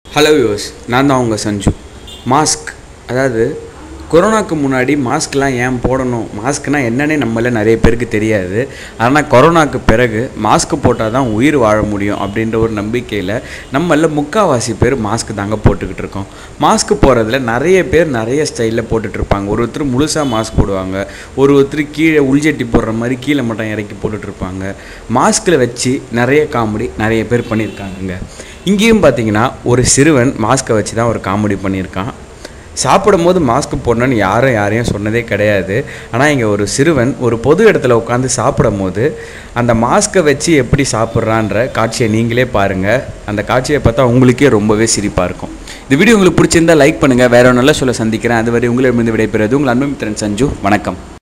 hello use நான் தான் உங்கள் சஞ்சு மாஸ்க் அதாவது கொரோனாக்கு முன்னாடி மாஸ்க்லாம் ஏன் போடணும் மாஸ்க்னால் என்னன்னே நம்மள நிறைய பேருக்கு தெரியாது ஆனால் கொரோனாக்கு பிறகு மாஸ்க் போட்டால் தான் உயிர் வாழ முடியும் அப்படின்ற ஒரு நம்பிக்கையில் நம்மள முக்கால்வாசி பேர் மாஸ்க் தாங்க போட்டுக்கிட்டு இருக்கோம் மாஸ்க் போடுறதுல நிறைய பேர் நிறைய ஸ்டைலில் போட்டுட்டு இருப்பாங்க ஒரு ஒருத்தர் முழுசாக மாஸ்க் போடுவாங்க ஒரு ஒருத்தர் கீழே உள்ஜெட்டி போடுற மாதிரி கீழே மட்டும் இறக்கி போட்டுட்டு இருப்பாங்க மாஸ்கில் வச்சு நிறைய காமெடி நிறைய பேர் பண்ணியிருக்காங்கங்க இங்கேயும் பார்த்தீங்கன்னா ஒரு சிறுவன் மாஸ்க்கை வச்சு தான் ஒரு காமெடி பண்ணியிருக்கான் சாப்பிடும் போது மாஸ்க் போடணும்னு யாரும் யாரையும் சொன்னதே கிடையாது ஆனால் இங்கே ஒரு சிறுவன் ஒரு பொது இடத்துல உட்காந்து சாப்பிடும் போது அந்த மாஸ்க்கை வச்சு எப்படி சாப்பிட்றான்ற காட்சியை நீங்களே பாருங்கள் அந்த காட்சியை பார்த்தா உங்களுக்கே ரொம்பவே சிரிப்பாக இருக்கும் இந்த வீடியோ உங்களுக்கு பிடிச்சிருந்தா லைக் பண்ணுங்கள் வேற ஒரு நல்ல சொல்ல சந்திக்கிறேன் அதுவரை உங்களிடமிருந்து விடைபெறுவது உங்கள் அன்பு மித்திரன் சஞ்சு வணக்கம்